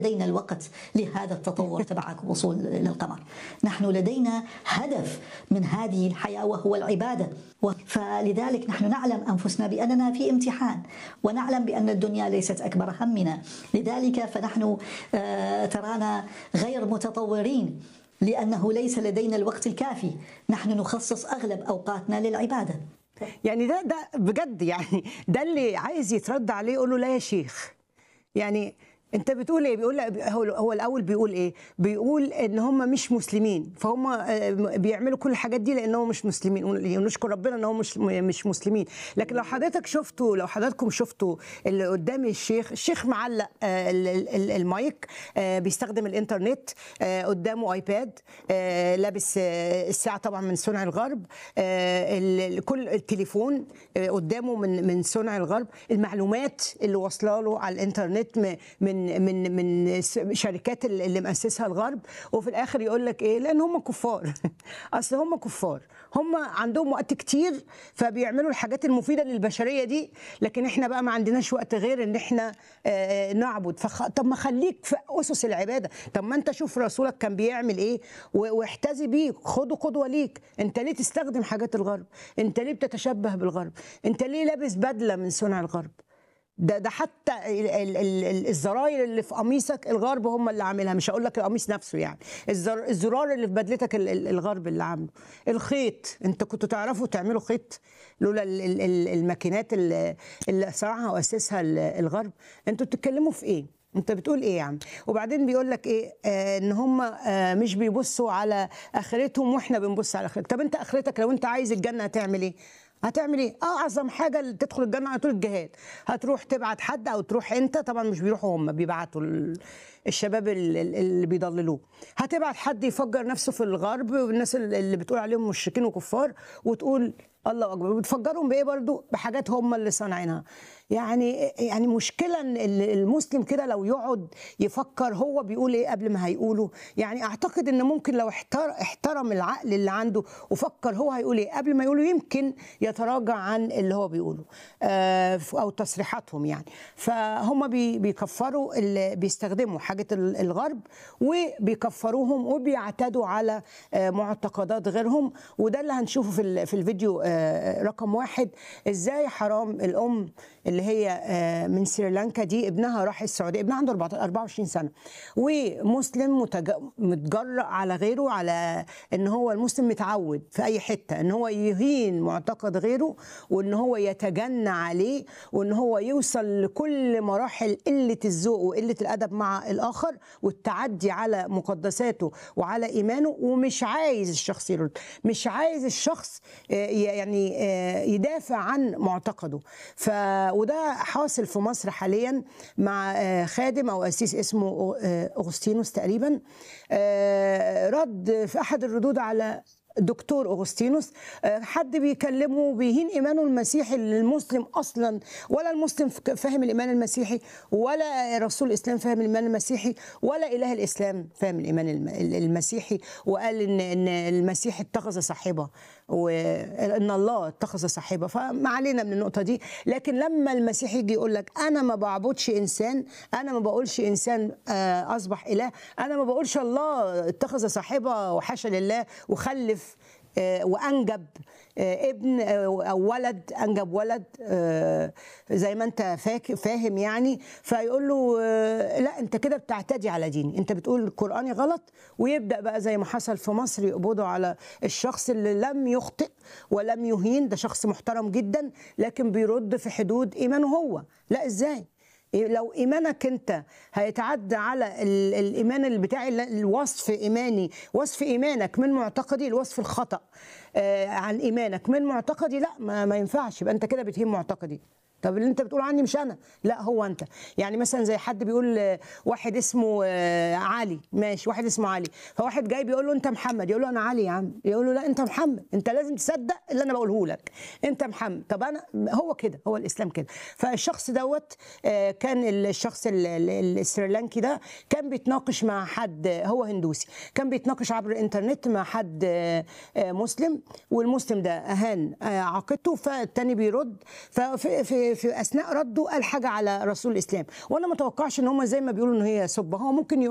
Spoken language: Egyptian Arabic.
لدينا الوقت لهذا التطور تبعك الوصول للقمر نحن لدينا هدف من هذه الحياة وهو العبادة فلذلك نحن نعلم أنفسنا بأننا في امتحان ونعلم بأن الدنيا ليست أكبر همنا لذلك فنحن ترانا غير متطورين لأنه ليس لدينا الوقت الكافي نحن نخصص أغلب أوقاتنا للعبادة يعني ده ده بجد يعني ده اللي عايز يترد عليه يقول له لا يا شيخ يعني انت بتقول ايه بيقول هو هو الاول بيقول ايه بيقول ان هم مش مسلمين فهم بيعملوا كل الحاجات دي لانهم مش مسلمين ونشكر ربنا ان هم مش مش مسلمين لكن لو حضرتك شفتوا لو حضراتكم شفتوا اللي قدام الشيخ الشيخ معلق المايك بيستخدم الانترنت قدامه ايباد لابس الساعه طبعا من صنع الغرب كل التليفون قدامه من من صنع الغرب المعلومات اللي واصله له على الانترنت من من من شركات اللي مؤسسها الغرب وفي الاخر يقول لك ايه لان هم كفار اصل هم كفار هم عندهم وقت كتير فبيعملوا الحاجات المفيده للبشريه دي لكن احنا بقى ما عندناش وقت غير ان احنا آه نعبد فخ... طب ما خليك في اسس العباده طب ما انت شوف رسولك كان بيعمل ايه واحتذي بيه خده قدوه ليك انت ليه تستخدم حاجات الغرب انت ليه بتتشبه بالغرب انت ليه لابس بدله من صنع الغرب ده ده حتى الزراير اللي في قميصك الغرب هم اللي عاملها مش هقول لك القميص نفسه يعني الزرار اللي في بدلتك الغرب اللي عامله الخيط انت كنتوا تعرفوا تعملوا خيط لولا الماكينات اللي, اللي صنعها واسسها الغرب انتوا بتتكلموا في ايه انت بتقول ايه يا عم وبعدين بيقول لك ايه آه ان هم آه مش بيبصوا على اخرتهم واحنا بنبص على اخرتك طب انت اخرتك لو انت عايز الجنه هتعمل ايه هتعمل ايه؟ اعظم حاجه اللي تدخل الجنه على طول الجهاد، هتروح تبعت حد او تروح انت طبعا مش بيروحوا هم بيبعتوا الشباب اللي بيضللوه، هتبعت حد يفجر نفسه في الغرب والناس اللي بتقول عليهم مشركين وكفار وتقول الله اكبر بتفجرهم بايه برضو؟ بحاجات هم اللي صانعينها. يعني يعني مشكله ان المسلم كده لو يقعد يفكر هو بيقول ايه قبل ما هيقوله يعني اعتقد ان ممكن لو احترم العقل اللي عنده وفكر هو هيقول ايه قبل ما يقوله يمكن يتراجع عن اللي هو بيقوله او تصريحاتهم يعني فهم بيكفروا اللي بيستخدموا حاجه الغرب وبيكفروهم وبيعتدوا على معتقدات غيرهم وده اللي هنشوفه في في الفيديو رقم واحد ازاي حرام الام اللي هي من سريلانكا دي ابنها راح السعوديه ابنها عنده 24 سنه ومسلم متجرأ على غيره على ان هو المسلم متعود في اي حته ان هو يهين معتقد غيره وان هو يتجنى عليه وان هو يوصل لكل مراحل قله الذوق وقله الادب مع الاخر والتعدي على مقدساته وعلى ايمانه ومش عايز الشخص يرد مش عايز الشخص يعني يدافع عن معتقده ف وده حاصل في مصر حاليا مع خادم او قسيس اسمه اغسطينوس تقريبا رد في احد الردود على دكتور اغسطينوس حد بيكلمه بيهين ايمانه المسيحي للمسلم اصلا ولا المسلم فاهم الايمان المسيحي ولا رسول الاسلام فاهم الايمان المسيحي ولا اله الاسلام فاهم الايمان المسيحي وقال ان ان المسيح اتخذ صاحبه وان الله اتخذ صاحبه فما علينا من النقطه دي لكن لما المسيح يجي يقول لك انا ما بعبدش انسان انا ما بقولش انسان اصبح اله انا ما بقولش الله اتخذ صاحبه وحاشا لله وخلف وانجب ابن او ولد انجب ولد زي ما انت فاهم يعني فيقول له لا انت كده بتعتدي على ديني انت بتقول القراني غلط ويبدا بقى زي ما حصل في مصر يقبضوا على الشخص اللي لم يخطئ ولم يهين ده شخص محترم جدا لكن بيرد في حدود ايمانه هو لا ازاي لو ايمانك انت هيتعدى على الايمان اللي بتاعي الوصف ايماني وصف ايمانك من معتقدي الوصف الخطا عن ايمانك من معتقدي لا ما, ما ينفعش يبقى انت كده بتهين معتقدي طب اللي انت بتقول عني مش انا لا هو انت يعني مثلا زي حد بيقول واحد اسمه علي ماشي واحد اسمه علي فواحد جاي بيقول له انت محمد يقول له انا علي يا عم يقول له لا انت محمد انت لازم تصدق اللي انا بقوله لك انت محمد طب انا هو كده هو الاسلام كده فالشخص دوت كان الشخص السريلانكي ده كان بيتناقش مع حد هو هندوسي كان بيتناقش عبر الانترنت مع حد مسلم والمسلم ده اهان عقيدته فالتاني بيرد ففي في, في اثناء رده قال حاجه على رسول الاسلام وانا ما اتوقعش ان هم زي ما بيقولوا ان هي سبه هو ممكن